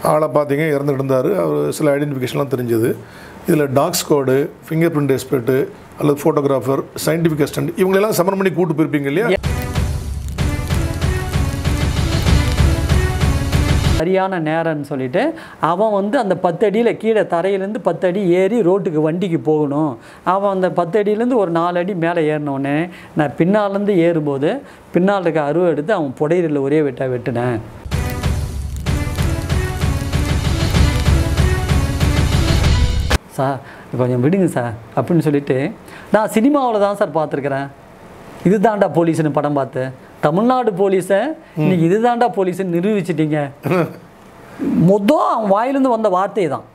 ஆளை பார்த்தீங்க இறந்துட்டு இருந்தார் அவர் சில ஐடென்டிஃபிகேஷன்லாம் தெரிஞ்சது இதில் dog squad finger print expert அல்லது ஃபோட்டோகிராஃபர் சயின்டிஃபிக் அசிஸ்டன்ட் இவங்களெல்லாம் சமரம் பண்ணி கூட்டு போயிருப்பீங்க இல்லையா சரியான நேரம்னு சொல்லிட்டு அவன் வந்து அந்த பத்து அடியில் கீழே தரையிலேருந்து பத்து அடி ஏறி ரோட்டுக்கு வண்டிக்கு போகணும் அவன் அந்த பத்து அடியிலேருந்து ஒரு நாலு அடி மேலே ஏறினோடனே நான் பின்னாலேருந்து ஏறும்போது பின்னால் இருக்க அருவை எடுத்து அவன் புடையில ஒரே வெட்டா வெட்டினேன் சார் கொஞ்சம் விடுங்க சார் அப்படின்னு சொல்லிட்டு நான் சினிமாவில் தான் சார் பார்த்துருக்குறேன் இதுதான்டா போலீஸ்னு படம் பார்த்து தமிழ்நாடு போலீஸை இன்னைக்கு இதுதான்டா போலீஸ்னு நிரூபிச்சிட்டீங்க மொத்தம் அவன் வாயிலிருந்து வந்த வார்த்தை தான்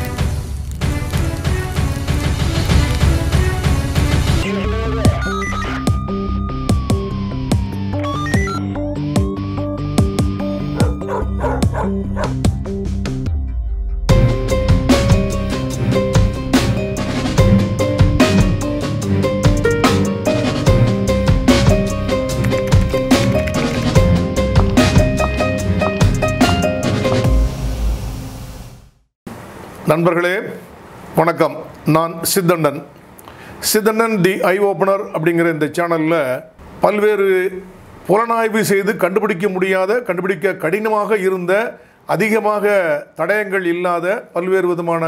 நண்பர்களே வணக்கம் நான் சித்தண்டன் சித்தண்டன் தி ஐ ஓப்பனர் அப்படிங்கிற இந்த சேனலில் பல்வேறு புலனாய்வு செய்து கண்டுபிடிக்க முடியாத கண்டுபிடிக்க கடினமாக இருந்த அதிகமாக தடயங்கள் இல்லாத பல்வேறு விதமான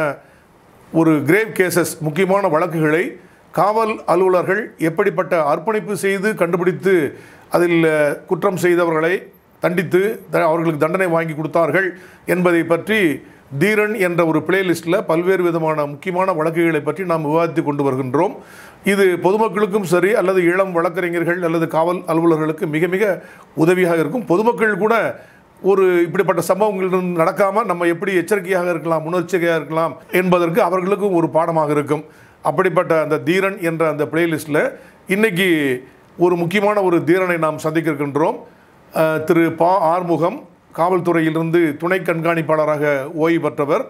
ஒரு கிரேவ் கேசஸ் முக்கியமான வழக்குகளை காவல் அலுவலர்கள் எப்படிப்பட்ட அர்ப்பணிப்பு செய்து கண்டுபிடித்து அதில் குற்றம் செய்தவர்களை தண்டித்து த- அவர்களுக்கு தண்டனை வாங்கி கொடுத்தார்கள் என்பதை பற்றி தீரன் என்ற ஒரு பிளேலிஸ்ட்டில் பல்வேறு விதமான முக்கியமான வழக்குகளை பற்றி நாம் விவாதித்து கொண்டு வருகின்றோம் இது பொதுமக்களுக்கும் சரி அல்லது இளம் வழக்கறிஞர்கள் அல்லது காவல் அலுவலர்களுக்கு மிக மிக உதவியாக இருக்கும் பொதுமக்கள் கூட ஒரு இப்படிப்பட்ட சம்பவங்கள் நடக்காமல் நம்ம எப்படி எச்சரிக்கையாக இருக்கலாம் முன்னெச்சரிக்கையாக இருக்கலாம் என்பதற்கு அவர்களுக்கும் ஒரு பாடமாக இருக்கும் அப்படிப்பட்ட அந்த தீரன் என்ற அந்த பிளேலிஸ்ட்டில் இன்னைக்கு ஒரு முக்கியமான ஒரு தீரனை நாம் சந்திக்க இருக்கின்றோம் அஹ், திரு பா ஆறுமுகம் காவல்துறையிலிருந்து துணை கண்காணிப்பாளராக ஓய்வு பெற்றவர்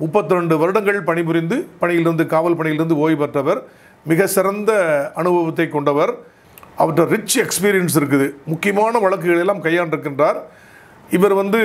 32 வருடங்கள் பணிபுரிந்து பணியிலிருந்து காவல் பணியிலிருந்து ஓய்வு பெற்றவர் மிக சிறந்த அனுபவத்தை கொண்டவர் அவர்கிட்ட ரிச் எக்ஸ்பீரியன்ஸ் இருக்குது முக்கியமான வழக்குகள் எல்லாம் கையாண்டிருக்கின்றார் இவர் வந்து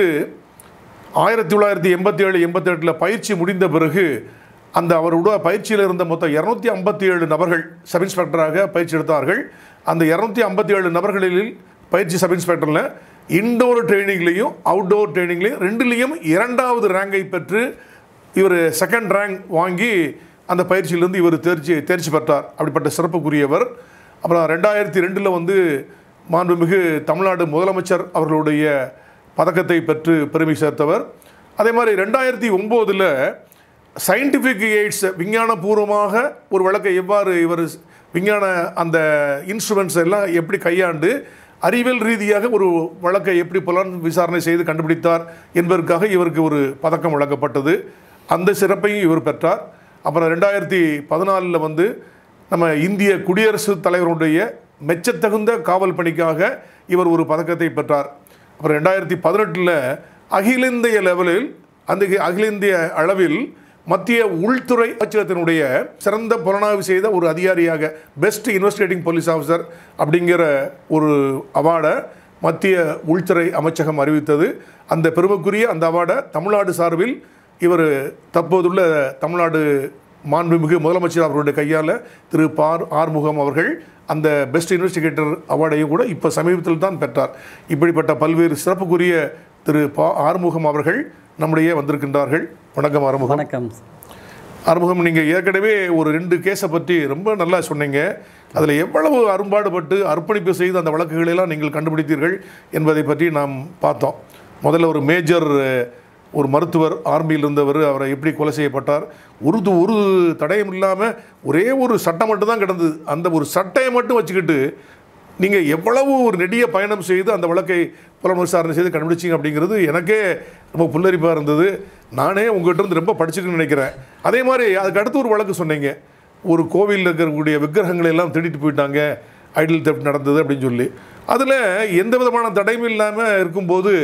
ஆயிரத்தி தொள்ளாயிரத்தி எண்பத்தி ஏழு எண்பத்தெட்டில் பயிற்சி முடிந்த பிறகு அந்த அவருடைய பயிற்சியில் இருந்த மொத்தம் இரநூத்தி ஐம்பத்தி ஏழு நபர்கள் சப் இன்ஸ்பெக்டராக பயிற்சி எடுத்தார்கள் அந்த இரநூத்தி ஐம்பத்தி ஏழு நபர்களில் பயிற்சி சப் இன்ஸ்பெக்டரில் இன்டோர் ட்ரைனிங்லேயும் அவுட்டோர் ட்ரைனிங்லேயும் ரெண்டுலேயும் இரண்டாவது ரேங்கை பெற்று இவர் செகண்ட் ரேங்க் வாங்கி அந்த பயிற்சியிலிருந்து இவர் தேர்ச்சி தேர்ச்சி பெற்றார் அப்படிப்பட்ட சிறப்புக்குரியவர் அப்புறம் ரெண்டாயிரத்தி ரெண்டில் வந்து மாண்புமிகு தமிழ்நாடு முதலமைச்சர் அவர்களுடைய பதக்கத்தை பெற்று பெருமை சேர்த்தவர் அதே மாதிரி ரெண்டாயிரத்தி ஒம்போதில் சயின்டிஃபிக் எய்ட்ஸ் விஞ்ஞானபூர்வமாக ஒரு வழக்கை எவ்வாறு இவர் விஞ்ஞான அந்த இன்ஸ்ட்ருமெண்ட்ஸ் எல்லாம் எப்படி கையாண்டு அறிவியல் ரீதியாக ஒரு வழக்கை எப்படி புலன் விசாரணை செய்து கண்டுபிடித்தார் என்பதற்காக இவருக்கு ஒரு பதக்கம் வழங்கப்பட்டது அந்த சிறப்பையும் இவர் பெற்றார் அப்புறம் ரெண்டாயிரத்தி பதினாலில் வந்து நம்ம இந்திய குடியரசுத் தலைவருடைய மெச்சத்தகுந்த காவல் பணிக்காக இவர் ஒரு பதக்கத்தை பெற்றார் அப்புறம் ரெண்டாயிரத்தி பதினெட்டில் அகில இந்திய லெவலில் அந்த அகில இந்திய அளவில் மத்திய உள்துறை அமைச்சகத்தினுடைய சிறந்த புலனாய்வு செய்த ஒரு அதிகாரியாக பெஸ்ட் இன்வெஸ்டிகேட்டிங் போலீஸ் ஆஃபீஸர் அப்படிங்கிற ஒரு அவார்டை மத்திய உள்துறை அமைச்சகம் அறிவித்தது அந்த பெருமைக்குரிய அந்த அவார்டை தமிழ்நாடு சார்பில் இவர் தற்போதுள்ள தமிழ்நாடு மாண்புமிகு முதலமைச்சர் அவர்களுடைய கையால் திரு பார் ஆறுமுகம் அவர்கள் அந்த பெஸ்ட் இன்வெஸ்டிகேட்டர் அவார்டையும் கூட இப்போ சமீபத்தில் தான் பெற்றார் இப்படிப்பட்ட பல்வேறு சிறப்புக்குரிய திரு பா ஆறுமுகம் அவர்கள் நம்முடைய வந்திருக்கின்றார்கள் வணக்கம் ஆறுமுகம் வணக்கம் ஆறுமுகம் நீங்கள் ஏற்கனவே ஒரு ரெண்டு கேஸை பற்றி ரொம்ப நல்லா சொன்னீங்க அதில் எவ்வளவு அரும்பாடுபட்டு அர்ப்பணிப்பு செய்து அந்த வழக்குகளெல்லாம் நீங்கள் கண்டுபிடித்தீர்கள் என்பதை பற்றி நாம் பார்த்தோம் முதல்ல ஒரு மேஜர் அஹ், ஒரு மருத்துவர் ஆர்மியில் இருந்தவர் அவரை எப்படி கொலை செய்யப்பட்டார் ஒரு து- ஒரு தடயம் இல்லாமல் ஒரே ஒரு சட்டம் மட்டும் தான் கிடந்தது அந்த ஒரு சட்டையை மட்டும் வச்சுக்கிட்டு நீங்கள் எவ்வளவு ஒரு நெடிய பயணம் செய்து அந்த வழக்கை புலன் விசாரணை செய்து கண்டுபிடிச்சிங்க அப்படிங்கிறது எனக்கே ரொம்ப புல்லரிப்பாக இருந்தது நானே உங்கள்கிட்ட இருந்து ரொம்ப படிச்சுக்கணும்னு நினைக்கிறேன் அதே மாதிரி அதுக்கு அடுத்து ஒரு வழக்கு சொன்னீங்க ஒரு கோவிலில் இருக்கக்கூடிய விக்கிரகங்களை எல்லாம் திருடிட்டு போயிட்டாங்க ஐடில் தெப்ட் நடந்தது அப்படின்னு சொல்லி அதில் எந்த விதமான தடையும் இல்லாமல் இருக்கும்போது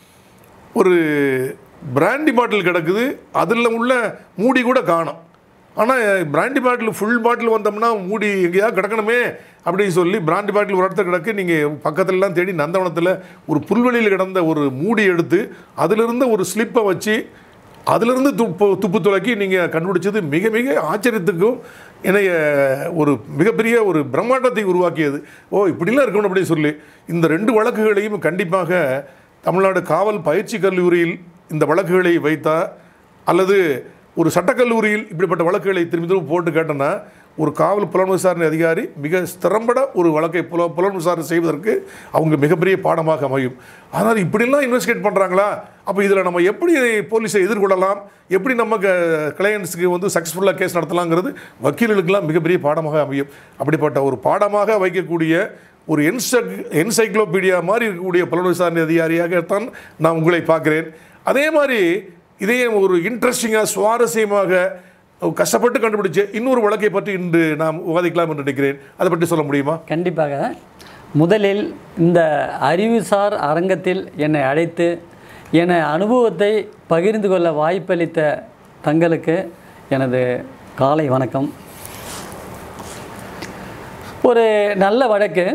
ஒரு பிராண்டி பாட்டில் கிடக்குது அதில் உள்ள மூடி கூட காணும் ஆனால் பிராண்டி பாட்டில் ஃபுல் பாட்டில் வந்தோம்னா மூடி எங்கேயாவது கிடக்கணுமே அப்படின்னு சொல்லி பிராண்டி பாட்டில் ஒரு இடத்துல கிடக்கு நீங்கள் பக்கத்துலலாம் தேடி நந்தவனத்தில் ஒரு புல்வெளியில் கிடந்த ஒரு மூடி எடுத்து அதிலிருந்து ஒரு ஸ்லிப்பை வச்சு அதிலிருந்து துப்பு துப்பு துளக்கி நீங்கள் கண்டுபிடிச்சது மிக மிக ஆச்சரியத்துக்கும் என்னைய ஒரு மிகப்பெரிய ஒரு பிரம்மாண்டத்தை உருவாக்கியது ஓ இப்படிலாம் இருக்கணும் அப்படின்னு சொல்லி இந்த ரெண்டு வழக்குகளையும் கண்டிப்பாக தமிழ்நாடு காவல் பயிற்சி கல்லூரியில் இந்த வழக்குகளை வைத்தா அல்லது ஒரு சட்டக்கல்லூரியில் இப்படிப்பட்ட வழக்குகளை திரும்பி திரும்ப போட்டு கேட்டோன்னா ஒரு காவல் புலன் விசாரணை அதிகாரி மிக திறம்பட ஒரு வழக்கை புல புலன் விசாரணை செய்வதற்கு அவங்க மிகப்பெரிய பாடமாக அமையும் ஆனால் இப்படிலாம் இன்வெஸ்டிகேட் பண்ணுறாங்களா அப்போ இதில் நம்ம எப்படி போலீஸை எதிர்கொள்ளலாம் எப்படி நம்ம கிளையண்ட்ஸுக்கு வந்து சக்ஸஸ்ஃபுல்லாக கேஸ் நடத்தலாங்கிறது வக்கீல்களுக்கெல்லாம் மிகப்பெரிய பாடமாக அமையும் அப்படிப்பட்ட ஒரு பாடமாக வைக்கக்கூடிய ஒரு என்சக் என்சைக்ளோபீடியா மாதிரி இருக்கக்கூடிய புலன் விசாரணை அதிகாரியாகத்தான் நான் உங்களை பார்க்கிறேன் அதே மாதிரி இதே ஒரு இன்ட்ரெஸ்டிங்காக சுவாரஸ்யமாக கஷ்டப்பட்டு கண்டுபிடிச்ச இன்னொரு வழக்கை பற்றி இன்று நாம் விவாதிக்கலாம் என்று நினைக்கிறேன் அதை பற்றி சொல்ல முடியுமா கண்டிப்பாக முதலில் இந்த அறிவுசார் அரங்கத்தில் என்னை அழைத்து என அனுபவத்தை பகிர்ந்து கொள்ள வாய்ப்பளித்த தங்களுக்கு எனது காலை வணக்கம் ஒரு நல்ல வழக்கு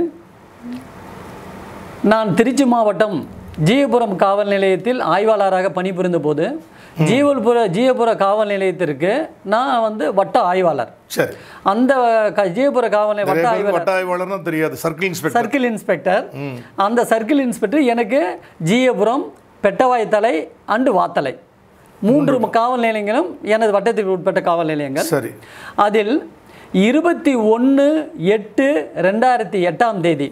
நான் திருச்சி மாவட்டம் ஜீயபுரம் காவல் நிலையத்தில் ஆய்வாளராக பணிபுரிந்த போது ஜீவல்புர ஜீயபுர காவல் நிலையத்திற்கு நான் வந்து வட்ட ஆய்வாளர் சரி அந்த க ஜீயபுர காவல் நிலைய வட்ட நிறைய ஆய்வாளர் பேருக்கு வட்ட ஆய்வாளர்னா தெரியாது சர்க்கிள் இன்ஸ்பெக்டர் சர்க்கிள் இன்ஸ்பெக்டர் அந்த சர்க்கிள் இன்ஸ்பெக்டர் எனக்கு ஜீயபுரம் பெட்டவாய்த்தலை அண்டு வாத்தலை மூன்று காவல் நிலையங்களும் எனது வட்டத்திற்கு உட்பட்ட காவல் நிலையங்கள் சரி அதில் இருபத்தி ஒன்று எட்டு ரெண்டாயிரத்தி எட்டாம் தேதி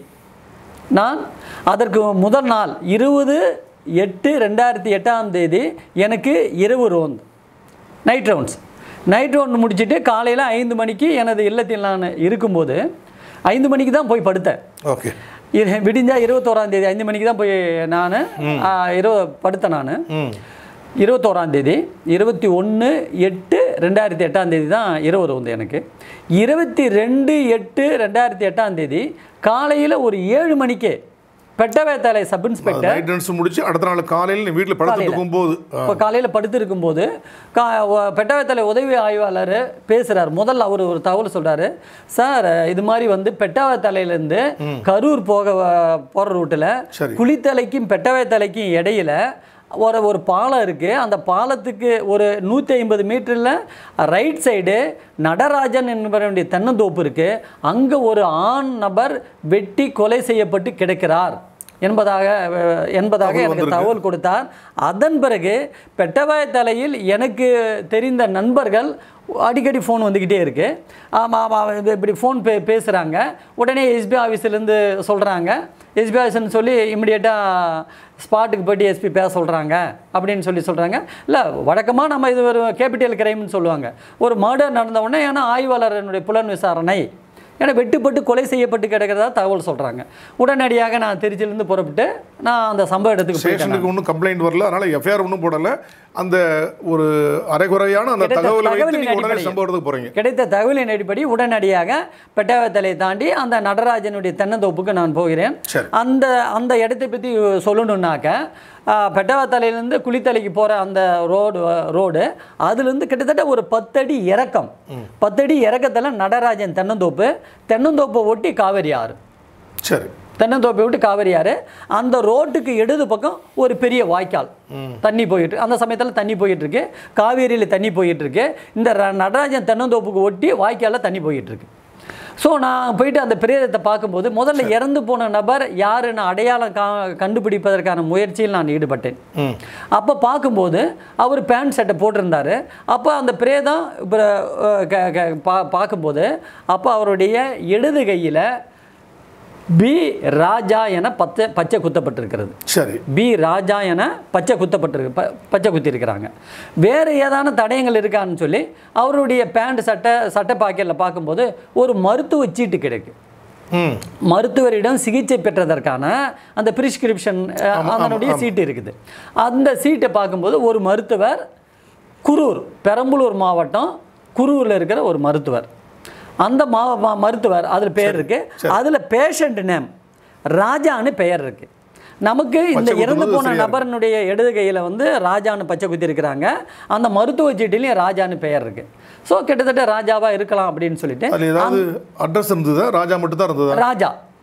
நான் அதற்கு முதல் நாள் இருபது எட்டு ரெண்டாயிரத்தி எட்டாம் தேதி எனக்கு இரவு ரோந்து நைட் ரவுண்ட்ஸ் நைட் ரவுண்ட் முடிச்சுட்டு காலையில் ஐந்து மணிக்கு எனது இல்லத்தில் நான் இருக்கும்போது ஐந்து மணிக்கு தான் போய் படுத்தேன் ஓகே இரு- விடிஞ்சா இருபத்தோராம் தேதி ஐந்து மணிக்கு தான் போய் நான் இரவு படுத்தேன் நான் ம் இருபத்தோராம் தேதி இருபத்தி ஒன்று எட்டு ரெண்டாயிரத்தி எட்டாம் தேதி தான் இரவு வந்து எனக்கு இருபத்தி ரெண்டு எட்டு ரெண்டாயிரத்தி எட்டாம் தேதி காலையில் ஒரு ஏழு மணிக்கு Pettavaithalai sub inspector night rounds முடிச்சு அடுத்த நாள் காலையில் நீ வீட்டில் படுத்துட்டு இருக்கும்போது இப்போ காலையில் படுத்திருக்கும்போது கா ஒ- பெட்டவத்தலை உதவி ஆய்வாளர் பேசுகிறார் முதல்ல அவர் ஒரு தகவல் சொல்கிறாரு சார் இது மாதிரி வந்து பெட்டவத்தலையிலேருந்து கரூர் போக போகிற ரூட்டில் சரி. குளித்தலைக்கும் பெட்டவத்தலைக்கும் இடையில ஒரு ஒரு பாலம் இருக்குது அந்த பாலத்துக்கு ஒரு நூற்றி ஐம்பது மீட்டரில் ரைட் சைடு நடராஜன் என்பவருடைய தென்னந்தோப்பு இருக்குது அங்கே ஒரு ஆண் நபர் வெட்டி கொலை செய்யப்பட்டு கிடக்கிறார் என்பதாக அஹ், என்பதாக தகவல் எனக்கு வந்திருக்கு. தகவல் கொடுத்தார் அதன் பிறகு பெட்டவாய தலையில் எனக்கு தெரிந்த நண்பர்கள் அடிக்கடி ஃபோன் வந்துக்கிட்டே இருக்கு ஆமாம் ஆமாம் இது இப்படி ஃபோன் பே பேசுகிறாங்க உடனே எஸ்பி ஆஃபீஸ்லேருந்து சொல்கிறாங்க எஸ்பி ஆஃபீஸ்னு சொல்லி இமிடியேட்டாக ஸ்பாட்டுக்கு போயிட்டு எஸ்பி பேச சொல்கிறாங்க அப்படின்னு சொல்லி சொல்கிறாங்க இல்லை வழக்கமாக நம்ம இது ஒரு கேபிட்டல் கிரைம்னு சொல்லுவாங்க ஒரு மர்டர் நடந்த உடனே ஏன்னா ஆய்வாளர் என்னுடைய புலன் விசாரணை ஏன்னா வெட்டுப்பட்டு கொலை செய்யப்பட்டு கிடக்கிறதா தகவல் சொல்கிறாங்க உடனடியாக நான் திருச்சியிலேருந்து புறப்பட்டு நான் அந்த சம்பவ இடத்துக்கு போயிட்டேன் ஸ்டேஷனுக்கு ஒன்றும் கம்ப்ளைண்ட் வரல அதனால எஃப்ஐஆர் ஒன்றும் போடல அந்த ஒரு அரைகுறையான அந்த கிடைத்த தகவலை வைத்து தகவலின் நீங்கள் உடனே அடிப்படையில். சம்பவ இடத்துக்கு போகிறீங்க கிடைத்த தகவலின் அடிப்படை உடனடியாக பெட்டவத்தலை தாண்டி அந்த நடராஜனுடைய தென்னந்தோப்புக்கு நான் போகிறேன் சரி. அந்த அந்த இடத்தை பற்றி சொல்லணுன்னாக்க ஆஹ், பெட்டவத்தலையிலேருந்து குளித்தலைக்கு போகிற அந்த ரோடு ரோடு அதுலேருந்து கிட்டத்தட்ட ஒரு பத்தடி இறக்கம் பத்தடி இறக்கத்தில் நடராஜன் தென்னந்தோப்பு தென்னந்தோப்பை ஒட்டி காவேரி ஆறு சரி தென்னந்தோப்பை விட்டு காவேரி ஆறு அந்த ரோட்டுக்கு இடது பக்கம் ஒரு பெரிய வாய்க்கால் தண்ணி போயிட்டு இருக்கு. அந்த சமயத்தில் தண்ணி போயிட்டு இருக்கு காவேரியில் தண்ணி போயிட்டு இருக்கு இந்த ர- நடராஜன் தென்னந்தோப்புக்கு ஒட்டி வாய்க்காலில் தண்ணி போயிட்டு இருக்கு ஸோ நான் போயிட்டு அந்த பிரேதத்தை பார்க்கும்போது முதல்ல இறந்து போன நபர் யாருன்னு அடையாளம் கா கண்டுபிடிப்பதற்கான முயற்சியில் நான் ஈடுபட்டேன் ம் அப்போ பார்க்கும்போது அவர் பேண்ட் சட்டை போட்டிருந்தாரு அப்போ அந்த பிரேதம் இப்போ அஹ், க- க- பா பார்க்கும்போது அப்போ அவருடைய இடது கையில் பி ராஜா என பச்சை பச்சை குத்தப்பட்டிருக்கிறது சரி பி ராஜா என பச்சை குத்தப்பட்டிருக்கு ப பச்சை குத்திருக்கிறாங்க வேறு ஏதான தடயங்கள் இருக்கான்னு சொல்லி அவருடைய பேண்ட் சட்டை சட்டை பாக்கெட்டில் பார்க்கும்போது ஒரு மருத்துவ சீட்டு கிடைக்கு ம் மருத்துவரிடம் சிகிச்சை பெற்றதற்கான அந்த பிரிஸ்கிரிப்ஷன் அதனுடைய சீட்டு இருக்குது அந்த சீட்டை பார்க்கும்போது ஒரு மருத்துவர் குரூர் பெரம்பலூர் மாவட்டம் குரூரில் இருக்கிற ஒரு மருத்துவர் அந்த மா மா- மருத்துவர் அதில் பேர் இருக்கு அதில் பேஷண்ட் நேம் ராஜான்னு பெயர் இருக்கு நமக்கு இந்த பச்சை இறந்து குத்துறது போன சரியா நபரனுடைய இடது கையில் வந்து ராஜான்னு பச்சை குத்தி இருக்கிறாங்க அந்த மருத்துவ சீட்டிலையும் ராஜான்னு பெயர் இருக்கு ஸோ கிட்டத்தட்ட ராஜாவா இருக்கலாம் அப்படின்னு சொல்லிட்டு அதில் ஏதாவது அட்ரஸ் இருந்ததா ராஜா மட்டும் தான் இருந்ததா ராஜா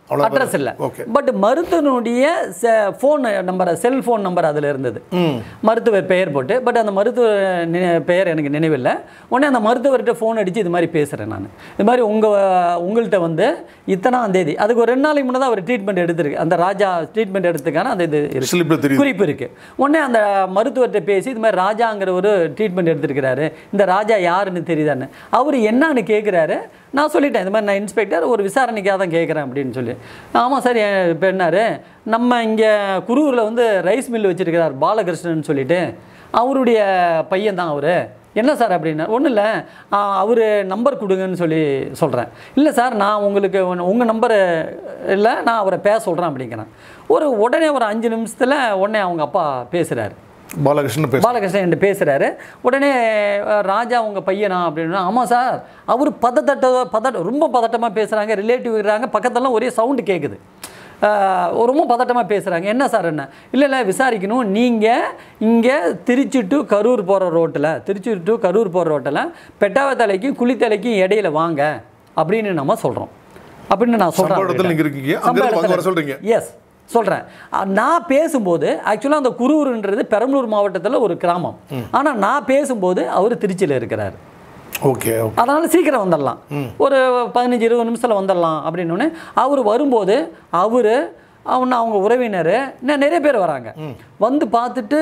அவ்வளோ அட்ரஸ் இல்லை ஓகே பட் மருத்துவனுடைய ஃபோன் நம்பர் செல்ஃபோன் நம்பர் அதில் இருந்தது ம் மருத்துவர் பெயர் போட்டு பட் அந்த மருத்துவர் நினை- பெயர் எனக்கு நினைவில்லை உடனே அந்த மருத்துவர்கிட்ட ஃபோன் அடித்து இது மாதிரி பேசுகிறேன் நான் இது மாதிரி உங்கள் உங்கள்கிட்ட வந்து இத்தனாம் தேதி அதுக்கு ஒரு ரெண்டு நாளைக்கு முன்னே அவர் ட்ரீட்மெண்ட் எடுத்திருக்கு அந்த ராஜா ட்ரீட்மெண்ட் எடுத்துக்கான அந்த இது இருக்கு ஸ்லிப்பில் தெரியுது குறிப்பு இருக்கு உடனே அந்த மருத்துவர்கிட்ட பேசி இது மாதிரி ராஜாங்கிற ஒரு ட்ரீட்மெண்ட் எடுத்திருக்கிறாரு இந்த ராஜா யாருன்னு தெரியுதான்னு அவர் என்னன்னு கேட்குறாரு நான் சொல்லிட்டேன் இது மாதிரி நான் இன்ஸ்பெக்டர் ஒரு விசாரணைக்காக தான் கேட்குறேன் அப்படின்னு சொல்லி ஆமாம் சார் இப்போ என்னாரு நம்ம இங்கே குரூரில் வந்து ரைஸ் மில் வச்சிருக்கிறார் பாலகிருஷ்ணன் சொல்லிட்டு அவருடைய பையன் தான் அவர் என்ன சார் அப்படின்னா ஒன்றும் இல்லை அவர் நம்பர் கொடுங்கன்னு சொல்லி சொல்கிறேன் இல்லை சார் நான் உங்களுக்கு உங்கள் நம்பரு இல்லை நான் அவரை பேச சொல்கிறேன் அப்படிங்கிறேன் ஒரு உடனே ஒரு அஞ்சு நிமிஷத்தில் உடனே அவங்க அப்பா பேசுகிறாரு பாலகிருஷ்ணன் பேச பாலகிருஷ்ணன் என்கிட்ட பேசுகிறாரு உடனே அஹ், ராஜா உங்கள் பையனா அப்படின்னா ஆமாம் சார் அவர் பதட்டட்ட பதட்ட ரொம்ப பதட்டமாக பேசுகிறாங்க ரிலேட்டிவ் இருக்கிறாங்க பக்கத்துலலாம் ஒரே சவுண்டு கேட்குது அஹ், ரொம்ப பதட்டமாக பேசுகிறாங்க என்ன சார் என்ன இல்லை இல்லை விசாரிக்கணும் நீங்கள் இங்கே திருச்சி டு கரூர் போகிற ரோட்டில் திருச்சி டு கரூர் போகிற ரோட்டில் பெட்டாவத்தலைக்கும் குளித்தலைக்கும் இடையில வாங்க அப்படின்னு நம்ம சொல்கிறோம் அப்படின்னு நான் சம்பவ இடத்துல சொல்கிறேன் நீங்க இருக்கீங்க அங்கிருந்து அங்க வர சொல்றீங்க எஸ் சொல்கிறேன் நான் பேசும்போது ஆக்சுவலாக அந்த குரூருன்றது பெரம்பலூர் மாவட்டத்தில் ஒரு கிராமம் ஆனால் நான் பேசும்போது அவர் திருச்சியில் இருக்கிறார் ஓகே ஓகே அதனால் சீக்கிரம் வந்துடலாம் ஒரு பதினஞ்சு இருபது நிமிஷத்தில் வந்துடலாம் அப்படின்னோடனே அவர் வரும்போது அவர் அவன் அவங்க உறவினர் இன்னும் நிறைய பேர் வராங்க வந்து பார்த்துட்டு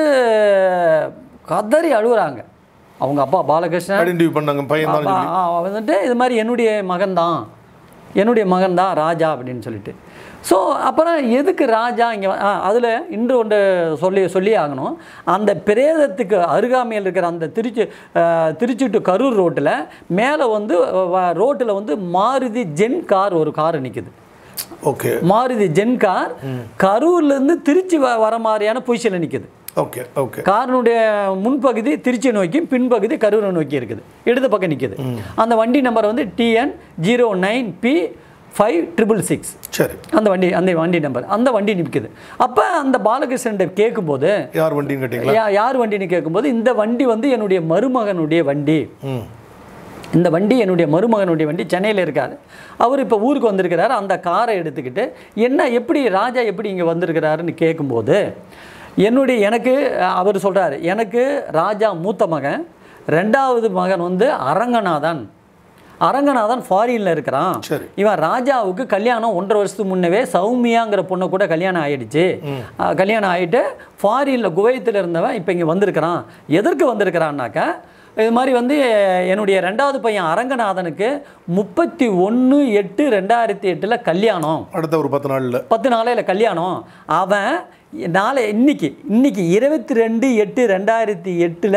கதறி அழுகுறாங்க அவங்க அப்பா பாலகிருஷ்ணன் ஐடென்டிஃபை பண்ணாங்க பையன் தான் ஆ, ஆ, வந்துட்டு இது மாதிரி என்னுடைய மகன்தான் என்னுடைய மகன்தான் ராஜா அப்படின்னு சொல்லிட்டு ஸோ அப்புறம் எதுக்கு ராஜா இங்கே அதில் இன்று ஒன்று சொல்லி சொல்லி ஆகணும் அந்த பிரேதத்துக்கு அருகாமையில் இருக்கிற அந்த திருச்சி ஆ, திருச்சி டு கரூர் ரோட்டில் மேலே வந்து ரோட்டில் வந்து மாருதி ஜென் கார் ஒரு கார் நிற்குது ஓகே மாருதி ஜென் கார் கரூர்லேருந்து திருச்சி வ- வர மாதிரியான பொசிஷனில் நிற்குது ஓகே ஓகே காரினுடைய முன்பகுதி திருச்சி நோக்கியும் பின்பகுதி கரூரை நோக்கி இருக்குது இடது பக்கம் நிற்குது அந்த வண்டி நம்பர் வந்து TN zero nine B five triple six சரி அந்த வண்டி அந்த வண்டி நம்பர் அந்த வண்டி நிற்குது அப்போ அந்த பாலகிருஷ்ணன் கேட்கும்போது யார் வண்டின்னு கேட்டிங்களா யா- யார் வண்டின்னு கேட்கும்போது இந்த வண்டி வந்து என்னுடைய மருமகனுடைய வண்டி ம் இந்த வண்டி என்னுடைய மருமகனுடைய வண்டி சென்னையில் இருக்கார் அவர் இப்போ ஊருக்கு வந்திருக்கிறார் அந்த காரை எடுத்துக்கிட்டு என்ன எப்படி ராஜா எப்படி இங்கே வந்திருக்கிறாருன்னு கேட்கும்போது என்னுடைய எனக்கு அஹ், அவர் சொல்கிறாரு எனக்கு ராஜா மூத்த மகன் ரெண்டாவது மகன் வந்து அரங்கநாதன் அரங்கநாதன் ஃபாரின்ல இருக்கிறான் சரி. இவன் ராஜாவுக்கு கல்யாணம் ஒன்றரை வருஷத்துக்கு முன்னவே சௌமியாங்கிற பொண்ணு கூட கல்யாணம் ஆயிடுச்சு அஹ், கல்யாணம் ஆகிட்டு ஃபாரினில் குவைத்தில் இருந்தவன் இப்போ இங்கே வந்திருக்கிறான் எதற்கு வந்திருக்கிறான்னாக்கா இது மாதிரி வந்து என்னுடைய ரெண்டாவது பையன் அரங்கநாதனுக்கு முப்பத்தி ஒன்று எட்டு ரெண்டாயிரத்தி எட்டில் கல்யாணம் அடுத்த ஒரு பத்து நாள்ல பத்து நாளையில் கல்யாணம் அவன் நாளை இன்னைக்கு இன்னைக்கு இருபத்தி ரெண்டு எட்டு ரெண்டாயிரத்தி எட்டில்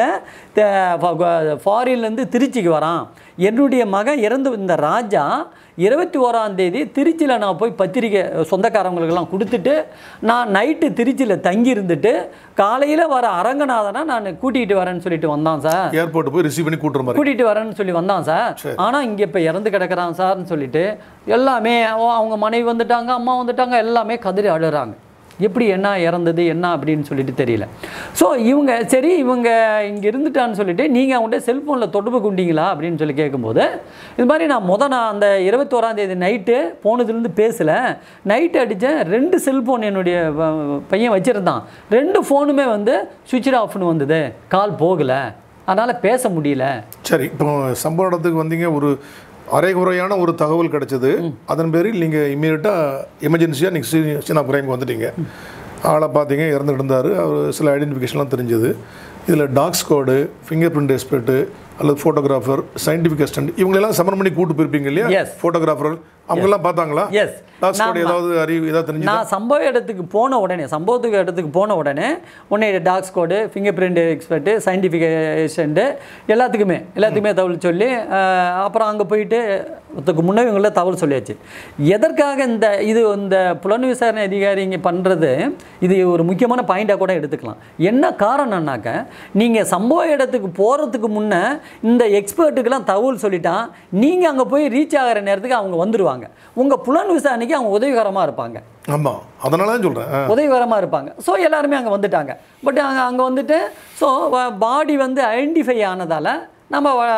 ஃபாரின்லேருந்து திருச்சிக்கு வரான் என்னுடைய மகன் இறந்து இந்த ராஜா இருபத்தி ஓராம் தேதி திருச்சியில் நான் போய் பத்திரிக்கை சொந்தக்காரங்களுக்கெல்லாம் கொடுத்துட்டு நான் நைட்டு திருச்சியில் தங்கி இருந்துட்டு காலையில் வர அரங்கநாதனை நான் கூட்டிகிட்டு வரேன்னு சொல்லிட்டு வந்தான் சார் ஏர்போர்ட் போய் ரிசீவ் பண்ணி கூட்டுற மாதிரி கூட்டிகிட்டு வரேன்னு சொல்லி வந்தான் சார் ஆனால் இங்கே இப்போ இறந்து கிடக்குறான் சார்னு சொல்லிட்டு எல்லாமே அவ- அவங்க மனைவி வந்துட்டாங்க அம்மா வந்துட்டாங்க எல்லாமே கதறி அழுறாங்க எப்படி என்ன இறந்தது என்ன அப்படின்னு சொல்லிட்டு தெரியல ஸோ இவங்க சரி இவங்க இங்கே இருந்துட்டான்னு சொல்லிட்டு நீங்கள் அவங்கள்ட்ட செல்ஃபோனில் தொடர்பு கொண்டீங்களா அப்படின்னு சொல்லி கேட்கும்போது இது மாதிரி நான் முத நான் அந்த இருபத்தோராம் தேதி நைட்டு போனதுலேருந்து பேசலை நைட்டு அடித்தேன் ரெண்டு செல்ஃபோன் என்னுடைய வ- பையன் வச்சுருந்தான் ரெண்டு ஃபோனுமே வந்து சுவிட்ச் ஆஃப்னு வந்தது கால் போகலை அதனால் பேச முடியல சரி இப்போ சம்பவ இடத்துக்கு வந்தீங்க ஒரு அரைகுறையான ஒரு தகவல் கிடைச்சது அதன் பேரில் நீங்கள் இம்மீடியட்டாக எமர்ஜென்சியாக நீங்கள் சீ சீனா புறைங்க வந்துட்டீங்க ஆளை பார்த்தீங்க இறந்துட்டு இருந்தார் அவர் சில ஐடென்டிஃபிகேஷன்லாம் தெரிஞ்சது இதில் dog squad finger print expert அல்லது ஃபோட்டோகிராஃபர் சயின்டிஃபிக் அசிஸ்டன்ட் இவங்களெல்லாம் சமன் பண்ணி கூட்டு போயிருப்பீங்க இல்லையா Yes. ஃபோட்டோகிராஃபர் அவங்கெல்லாம் பார்த்தாங்களா Yes. டாக் ஸ்குவாடு நான் ஏதாவது அறிவு ஏதாவது தெரிஞ்சு நான் சம்பவ இடத்துக்கு போன உடனே சம்பவத்துக்கு இடத்துக்கு போன உடனே உடனே dog squad finger print expert சயின்டிஃபிகேஷன்ட்டு எல்லாத்துக்குமே எல்லாத்துக்குமே தகவல் சொல்லி அஹ், அப்புறம் அங்கே போயிட்டு அதுக்கு முன்னே இவங்கள தகவல் சொல்லியாச்சு எதற்காக இந்த இது இந்த புலன் விசாரணை அதிகாரி இங்கே பண்ணுறது இது ஒரு முக்கியமான பாயிண்டாக கூட எடுத்துக்கலாம் என்ன காரணம்னாக்க நீங்கள் சம்பவ இடத்துக்கு போகிறதுக்கு முன்னே இந்த எக்ஸ்பர்ட்டுக்கெல்லாம் தகவல் சொல்லிட்டா நீங்கள் அங்கே போய் ரீச் ஆகிற நேரத்துக்கு அவங்க வந்துடுவாங்க உங்கள் புலன் விசாரணைக்கு அவங்க உதவிகரமாக இருப்பாங்க ஆமாம் அதனால தான் சொல்கிறேன் உதவிகரமாக இருப்பாங்க ஸோ எல்லாருமே அங்கே வந்துட்டாங்க பட் அங்கே அங்கே வந்துட்டு ஸோ பாடி வந்து ஐடென்டிஃபை ஆனதால் நம்ம வ-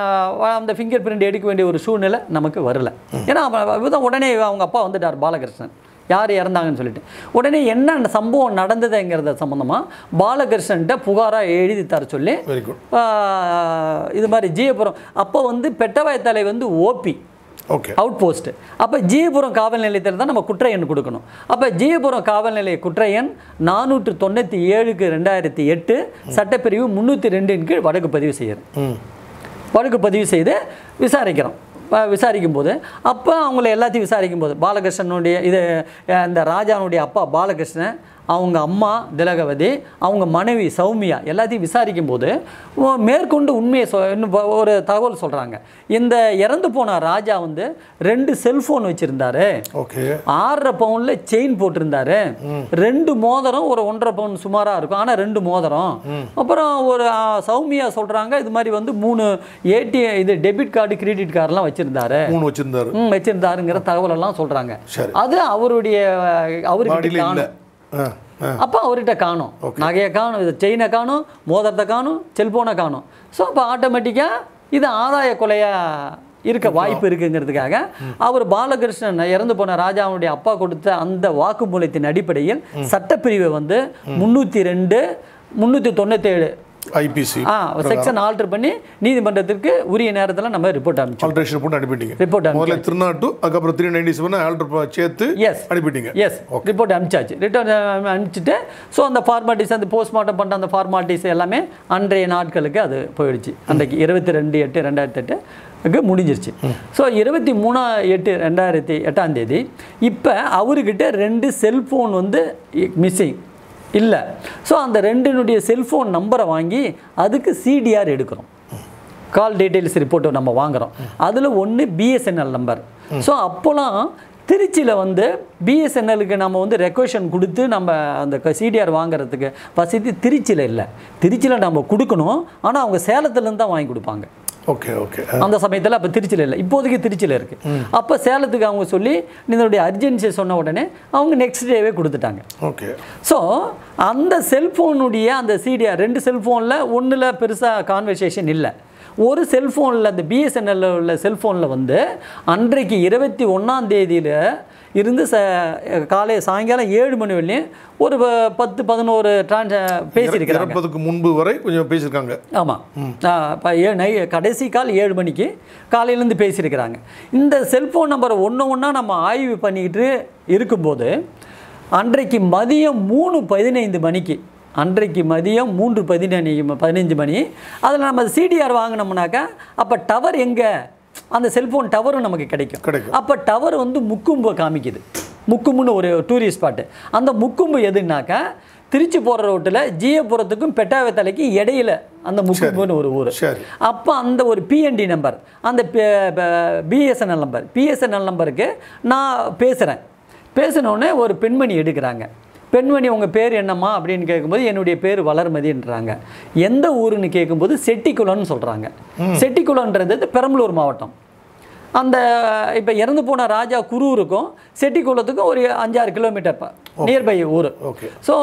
வ- அந்த ஃபிங்கர் பிரிண்ட் எடுக்க வேண்டிய ஒரு சூழ்நிலை நமக்கு வரல ஏன்னா அவ- அவதான் உடனே அவங்க அப்பா வந்துட்டார் பாலகிருஷ்ணன் யார் இறந்தாங்கன்னு சொல்லிட்டு உடனே என்ன அந்த சம்பவம் நடந்ததுங்கிறத சம்மந்தமாக பாலகிருஷ்ணன்ட்ட புகாராக எழுதி தர சொல்லி வெரி குட் ஆஹ், இது மாதிரி ஜீயபுரம் அப்போ வந்து பெட்டவாய்த்தலை வந்து ஓபி ஓகே அவுட் போஸ்ட் அப்போ ஜீயபுரம் காவல் நிலையத்தில் தான் நம்ம குற்ற எண் கொடுக்கணும் அப்போ ஜீயபுரம் காவல் நிலைய குற்ற எண் நானூற்று தொண்ணூற்றி ஏழுக்கு ரெண்டாயிரத்தி எட்டு சட்டப்பிரிவு முந்நூற்றி ரெண்டின் கீழ் வழக்கு பதிவு செய்யறேன் ம் வழக்கு பதிவு செய்து விசாரிக்கிறோம் அஹ் விசாரிக்கும் போது அப்போ அவங்கள எல்லாத்தையும் விசாரிக்கும் போது பாலகிருஷ்ணனுடைய இது அஹ் இந்த ராஜானுடைய அப்பா பாலகிருஷ்ணன் அவங்க அம்மா திலகவதி அவங்க மனைவி சௌமியா எல்லாத்தையும் விசாரிக்கும் போது ஓ- மேற்கொண்டு உண்மையை சொ இன்னும் ப- ஒரு தகவல் சொல்கிறாங்க இந்த இறந்து போன ராஜா வந்து ரெண்டு செல்ஃபோன் வச்சுருந்தாரு ஓகே ஆறரை பவுனில் செயின் போட்டிருந்தாரு ரெண்டு மோதிரம் ஒரு ஒன்றரை பவுன் சுமாராக இருக்கும் ஆனால் ரெண்டு மோதிரம் அப்புறம் ஒரு ஆ, சௌமியா சொல்கிறாங்க இது மாதிரி வந்து மூணு ஏடிஎம் இது டெபிட் கார்டு கிரெடிட் கார்டெலாம் வச்சுருந்தாரு மூணு வச்சிருந்தாரு ம் வச்சுருந்தாருங்கிற தகவல் எல்லாம் சொல்கிறாங்க சரி. அது அவருடைய அவர்கிட்ட பாடியில் இல்லை காணும் ஆ ஆ அப்போ அவர்கிட்ட காணும் நகையை காணும் இது செயினை காணும் மோதிரத்தை காணும் செல்போனை காணும் ஸோ அப்போ ஆட்டோமேட்டிக்காக இது ஆதாய கொலையாக இருக்க வாய்ப்பு இருக்குங்கிறதுக்காக அவர் பாலகிருஷ்ணன் இறந்து போன ராஜாவுடைய அப்பா கொடுத்த அந்த வாக்குமூலத்தின் அடிப்படையில் சட்டப்பிரிவை வந்து முந்நூற்றி ரெண்டு முந்நூற்றி தொண்ணூற்றேழு ஐபிசி ஆ செக்ஷன் ஆல்டர் பண்ணி நீதிமன்றத்திற்கு உரிய நேரத்தில் நம்ம ரிப்போர்ட் அனுப்பிச்சோம் ஆல்ட்ரேஷன் போட்டு அனுப்பிட்டீங்க ரிப்போர்ட் அனுப்பிச்சோம் முதல்ல திருநாட்டு அதுக்கப்புறம் த்ரீ நைன்டி செவன் ஆல்டர் சேர்த்து Yes. அனுப்பிட்டீங்க எஸ் ரிப்போர்ட் அனுப்பிச்சாச்சு ரிட்டர்ன் அனுப்பிச்சிட்டு ஸோ அந்த ஃபார்மாலிட்டிஸ் அந்த போஸ்ட்மார்ட்டம் பண்ண அந்த ஃபார்மாலிட்டிஸ் எல்லாமே அன்றைய நாட்களுக்கு அது போயிடுச்சு அன்றைக்கு இருபத்தி ரெண்டு எட்டு ரெண்டாயிரத்தி எட்டுக்கு முடிஞ்சிருச்சு ஸோ இருபத்தி மூணா எட்டு ரெண்டாயிரத்தி எட்டாம் தேதி இப்போ அவர்கிட்ட ரெண்டு செல்ஃபோன் வந்து மிஸ்ஸிங் இல்லை ஸோ அந்த ரெண்டினுடைய செல்ஃபோன் நம்பரை வாங்கி அதுக்கு சிடிஆர் எடுக்கிறோம் கால் டீட்டெயில்ஸ் ரிப்போர்ட்டை நம்ம வாங்குறோம் அதில் ஒன்று பிஎஸ்என்எல் நம்பர் ஸோ அப்போலாம் திருச்சியில் வந்து பிஎஸ்என்எலுக்கு நம்ம வந்து ரெக்வஷன் கொடுத்து நம்ம அந்த சிடிஆர் வாங்குறதுக்கு வசதி திருச்சியில் இல்லை திருச்சியில் நம்ம கொடுக்கணும் ஆனால் அவங்க சேலத்துலேருந்து தான் வாங்கி கொடுப்பாங்க ஓகே ஓகே அந்த சமயத்தில் அப்போ திருச்சியில் இல்லை இப்போதைக்கு திருச்சியில் இருக்குது அப்போ சேலத்துக்கு அவங்க சொல்லி இதனுடைய அர்ஜென்சியை சொன்ன உடனே அவங்க நெக்ஸ்ட் டேவே கொடுத்துட்டாங்க ஓகே ஸோ அந்த செல்ஃபோனுடைய அந்த சிடிஆர் ரெண்டு செல்ஃபோனில் ஒன்றில் பெருசாக கான்வர்சேஷன் இல்லை ஒரு செல்ஃபோனில் அந்த பிஎஸ்என்எல்ல உள்ள செல்ஃபோனில் வந்து அன்றைக்கு இருபத்தி ஒன்றாம் தேதியில் இருந்து ச காலை சாயங்காலம் ஏழு மணி வரையும் ஒரு ப- பத்து பதினோரு டிரான்ஸ் பேசியிருக்கிறாங்க இறப்பதுக்கு முன்பு வரை கொஞ்சம் பேசியிருக்காங்க ஆமாம் இப்போ ஏ நை கடைசி கால் ஏழு மணிக்கு காலையிலேருந்து பேசியிருக்கிறாங்க இந்த செல்ஃபோன் நம்பரை ஒன்று ஒன்றா நம்ம ஆய்வு பண்ணிக்கிட்டு இருக்கும்போது அன்றைக்கு மதியம் மூணு பதினைந்து மணிக்கு அன்றைக்கு மதியம் மூன்று பதினஞ்சு பதினஞ்சு மணி அதில் நம்ம சிடிஆர் வாங்கினோம்னாக்கா அப்போ டவர் எங்கே அந்த செல்ஃபோன் டவரும் நமக்கு கிடைக்கும் கிடைக்கும். அப்போ டவர் வந்து முக்கும்பை காமிக்குது முக்கும்புன்னு ஒரு டூரிஸ்ட் ஸ்பாட்டு அந்த முக்கும்பு எதுனாக்கா திருச்சி போகிற ரோட்டில் ஜீயபுரத்துக்கும் பெட்டாவத்தலைக்கும் இடையில அந்த முக்கும்புன்னு ஒரு ஊர் சரி அப்போ அந்த ஒரு பிஎன்டி நம்பர் அந்த பிஎஸ்என்எல் நம்பர் பிஎஸ்என்எல் நம்பருக்கு நான் பேசுகிறேன் பேசினோடனே ஒரு பெண்மணி எடுக்கிறாங்க பெண்மணி உங்கள் பேர் என்னம்மா அப்படின்னு கேட்கும்போது என்னுடைய பேர் வளர்மதின்றாங்க எந்த ஊருன்னு கேட்கும்போது செட்டிக்குளம்னு சொல்கிறாங்க செட்டிக்குளம்ன்றது பெரம்பலூர் மாவட்டம் அந்த இப்போ இறந்து போன ராஜா குரூருக்கும் செட்டிக்குளத்துக்கும் ஒரு அஞ்சாறு கிலோமீட்டர் நியர்பை ஊர் ஓகே ஸோ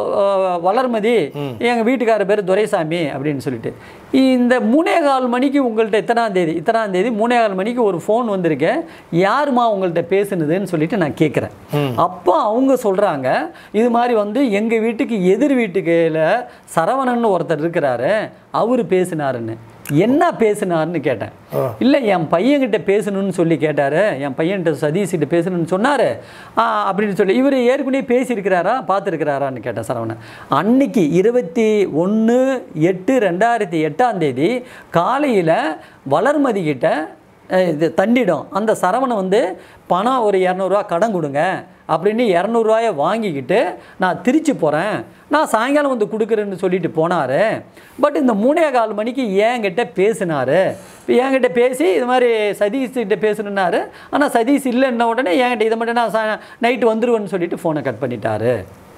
வளர்மதி எங்கள் வீட்டுக்கார பேர் துரைசாமி அப்படின்னு சொல்லிட்டு இந்த மூணே கால் மணிக்கு உங்கள்கிட்ட இத்தனாம் தேதி இத்தனாம் தேதி மூணே கால் மணிக்கு ஒரு ஃபோன் வந்திருக்கு யாருமா உங்கள்கிட்ட பேசுனதுன்னு சொல்லிட்டு நான் கேட்குறேன் அப்போ அவங்க சொல்கிறாங்க இது மாதிரி வந்து எங்கள் வீட்டுக்கு எதிர் வீட்டுக்குல சரவணன் ஒருத்தர் இருக்கிறாரு அவர் பேசினாருன்னு என்ன பேசினாருன்னு கேட்டேன் இல்லை என் பையன்கிட்ட பேசணும்னு சொல்லி கேட்டார் என் பையன்கிட்ட சதீஷ்கிட்ட பேசணும்னு சொன்னார் அப்படின்னு சொல்லி இவர் ஏற்கனவே பேசியிருக்கிறாரா பார்த்துருக்கிறாரான்னு கேட்டேன் சரவணன் அன்னைக்கு இருபத்தி ஒன்று எட்டு ரெண்டாயிரத்தி எட்டாம் தேதி காலையில் வளர்மதி கிட்ட அஹ், இது தண்டிடும் அந்த சரவணன் வந்து பணம் ஒரு இரநூறுவா கடன் கொடுங்க அப்படின்னு இரநூறுவாயை வாங்கிக்கிட்டு நான் திருச்சி போகிறேன் நான் சாயங்காலம் வந்து கொடுக்குறேன்னு சொல்லிட்டு போனார் பட் இந்த மூணே கால் மணிக்கு என்கிட்ட பேசினார் என்கிட்ட பேசி இது மாதிரி சதீஷ் கிட்ட பேசணுன்னாரு ஆனால் சதீஷ் இல்லைன்ன உடனே என்கிட்ட இதை மட்டும் நான் நைட்டு வந்துருவேன்னு சொல்லிட்டு ஃபோனை கட் பண்ணிட்டாரு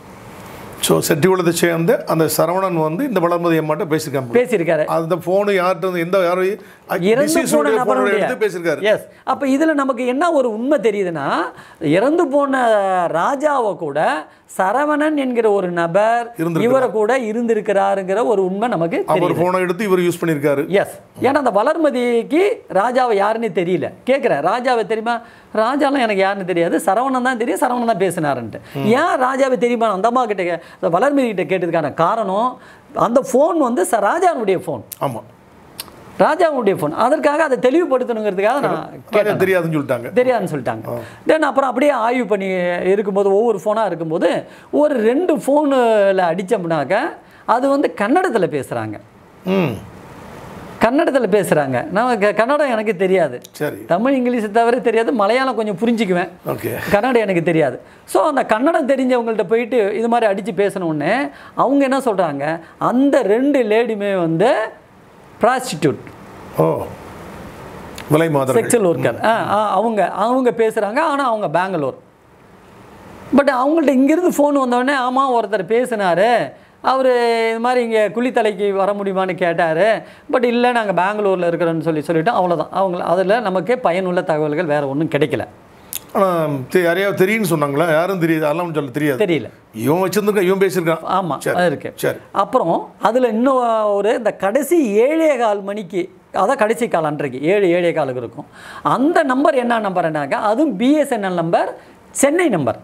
ஸோ செட்டிகுளத்தை சேர்ந்த அந்த சரவணன் வந்து இந்த வளர்மதி அம்மாட்ட பேசியிருக்காங்க பேசியிருக்காரு அந்த ஃபோனு யார்கிட்ட இருந்து எந்த யாரும் இறந்து deceased போன உடைய phone நபருடைய எடுத்து பேசியிருக்காரு எஸ் அப்போ இதில் நமக்கு என்ன ஒரு உண்மை தெரியுதுன்னா இறந்து போன ராஜாவை கூட சரவணன் என்கிற ஒரு நபர் இருந்திருக்கிறார். இவரை கூட இருந்திருக்கிறாருங்கிற ஒரு உண்மை நமக்கு அவர் தெரியுது ஃபோனை எடுத்து இவர் யூஸ் பண்ணியிருக்காரு எஸ் ஏன்னா அந்த வளர்மதிக்கு ராஜாவை யாருன்னு தெரியல கேட்குறேன் ராஜாவை தெரியுமா ராஜாலாம் எனக்கு யாருன்னு தெரியாது சரவணன் தான் தெரியும் சரவணன் தான் பேசினாருன்ட்டு ஏன் ராஜாவை தெரியுமா அந்த அம்மா கிட்ட கே- அந்த வளர்மதி கிட்ட கேட்டதுக்கான காரணம் அந்த ஃபோன் வந்து ச ராஜாவுடைய ஃபோன் ஆமாம் ராஜாவுடைய ஃபோன் அதற்காக அதை தெளிவுபடுத்தணுங்கிறதுக்காக நான் ராஜா கேட்டேன் தெரியாதுன்னு சொல்லிட்டாங்க தெரியாதுன்னு சொல்லிட்டாங்க தென் அப்புறம் அப்படியே ஆய்வு பண்ணி இருக்கும்போது ஒவ்வொரு ஃபோனாக இருக்கும்போது ஒரு ரெண்டு ஃபோனில் அடித்தோம்னாக்க அது வந்து கன்னடத்தில் பேசுகிறாங்க ம் கன்னடத்தில் பேசுகிறாங்க நான் க- கன்னடம் எனக்கு தெரியாது சரி தமிழ் இங்கிலீஷ் தவிர தெரியாது மலையாளம் கொஞ்சம் புரிஞ்சுக்குவேன் ஓகே கன்னடம் எனக்கு தெரியாது ஸோ அந்த கன்னடம் தெரிஞ்சவங்கள்ட்ட போயிட்டு இது மாதிரி அடித்து பேசினோடனே அவங்க என்ன சொல்கிறாங்க அந்த ரெண்டு லேடியுமே வந்து ப்ராஸ்டிடியூட் ஓ விலை மாதிரி செக்ஷுவல் ஒர்க்கர் அவங்க அவங்க பேசுகிறாங்க ஆனால் அவங்க பெங்களூர் பட் அவங்கள்ட்ட இங்கேருந்து ஃபோன் வந்தோடனே ஆமாம் ஒருத்தர் பேசினார் அவர் இது மாதிரி இங்கே குளித்தலைக்கு வர முடியுமான்னு கேட்டார் பட் இல்லை நாங்கள் பெங்களூரில் இருக்கிறோன்னு சொல்லி சொல்லிட்டோம் அவ்வளோதான் அவங்க அதில் நமக்கு பயனுள்ள தகவல்கள் வேறு ஒன்றும் கிடைக்கல ஆனால் யாரையாவது தெரியும்னு சொன்னாங்களா யாரும் தெரியாது அதெல்லாம் சொல்ல தெரியாது தெரியல இவன் வச்சிருந்துருக்கான் இவன் பேசியிருக்கான் ஆமாம் சரி. அது இருக்கு சரி அப்புறம் அதில் இன்னும் ஒரு இந்த கடைசி ஏழே கால் மணிக்கு அதான் கடைசி கால் அன்றைக்கு ஏழு ஏழே காலுக்கு இருக்கும் அந்த நம்பர் என்ன நம்பர்னாக்கா அதுவும் பிஎஸ்என்எல் நம்பர் சென்னை நம்பர்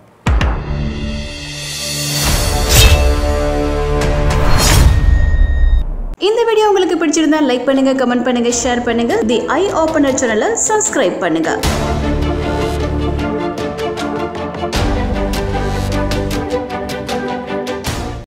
இந்த வீடியோ உங்களுக்கு பிடிச்சிருந்தா லைக் பண்ணுங்க கமெண்ட் பண்ணுங்க ஷேர் பண்ணுங்க தி ஐ ஓபனர் சேனலை சப்ஸ்கிரைப் பண்ணுங்க